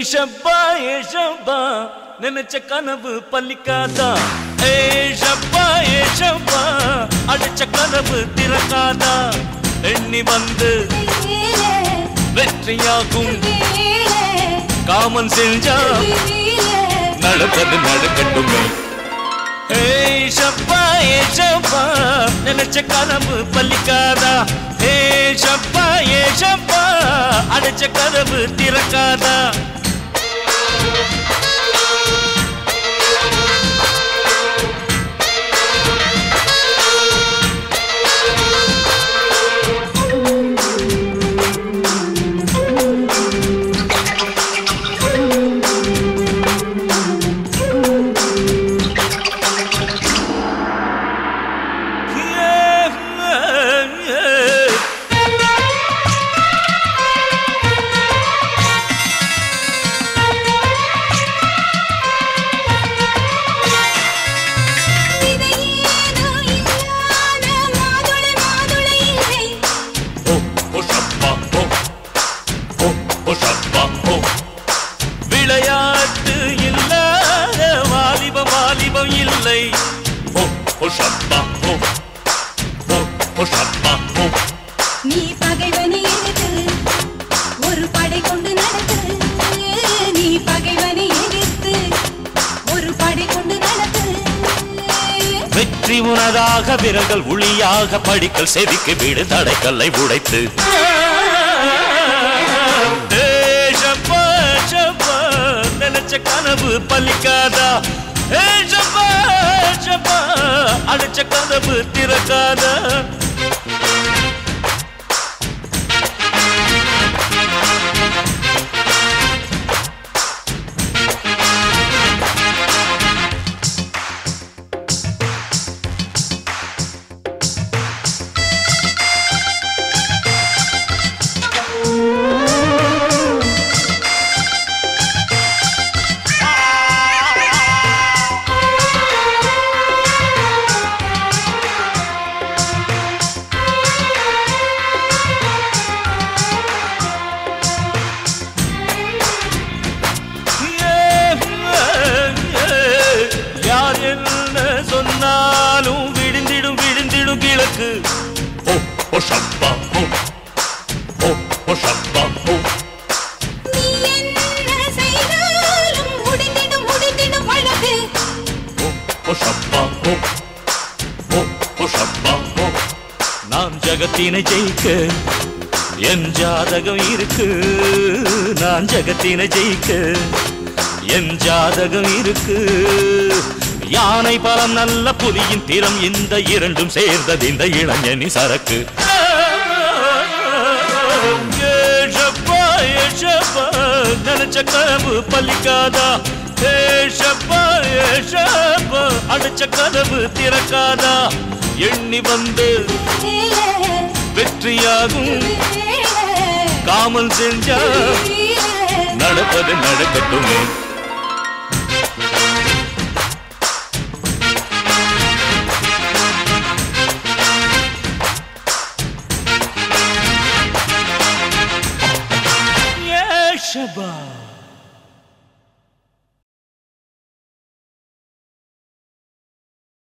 ஷப்பா ஏ ஷப்பா நினைச்ச கனவு பலிக்காதா ஏ ஷப்பா ஏ ஷப்பா அடிச்ச கனவு திறக்காதா எண்ணி வந்து வெற்றியாகும் காமன் செஞ்சா நடப்பது நடக்கட்டுமே ஏய் ஷப்பா ஏ ஷப்பா நினைச்ச கனவு பலிக்காதா ஏ ஷப்பா ஏ ஷப்பா அடைச்ச கனவு திறக்காதா ஓ ஓ ஷப்பா ஓ ஓ ஓ ஷப்பா ஓ விளையாட்டு இல்லாத வாலிபம் வாலிபம் இல்லை ஓ ஓ ஷப்பா ஓ ஓ ஓ ஷப்பா ஓ நீ பகைவனை எதிர்த்து ஒரு படை கொண்டு நடத்து நீ பகைவனை எதிர்த்து ஒரு படை கொண்டு நடத்து வெற்றி உனதாக விரல்கள் ஒளியாக படிக்கல் செவிக்கு வீடு தடைக்கல்லை உடைத்து ஏய் ஷப்பா, ஷப்பா, நினைச்ச கனவு பலிக்காதா ஏய் ஷப்பா, ஷப்பா, அடிச்ச கனவு திறக்காதா யார் என்ன சொன்னாலும் விழுந்திடும் விழுந்திடும் கிழக்கு ஓ ஓ ஷப்பா ஓ ஓ ஓ ஷப்பா ஓ நீ என்ன செய்தாலும் முடிந்திடும் முடிந்திடும் வழக்கு ஓ ஓ ஷப்பா ஓ ஓ ஓ ஷப்பா ஓ நாம் ஜகத்தினை ஜெயிக்க என் ஜாதகம் இருக்கு நான் ஜகத்தினை ஜெயிக்க என் ஜாதகம் இருக்கு யானை பலம் நல்ல புலியின் திறம் இந்த இரண்டும் சேர்ந்தது இந்த இளைஞனி சரக்கு ஏஷப்பா, ஏஷப்பா, நினைச்ச கனவு பலிக்காதா ஏஷப்பா, ஏஷப்பா, அடிச்ச கனவு திறக்காதா எண்ணி வந்து வெற்றியாகும் காமல் செஞ்சா நடப்பது நடக்கட்டுமே ஏஷபா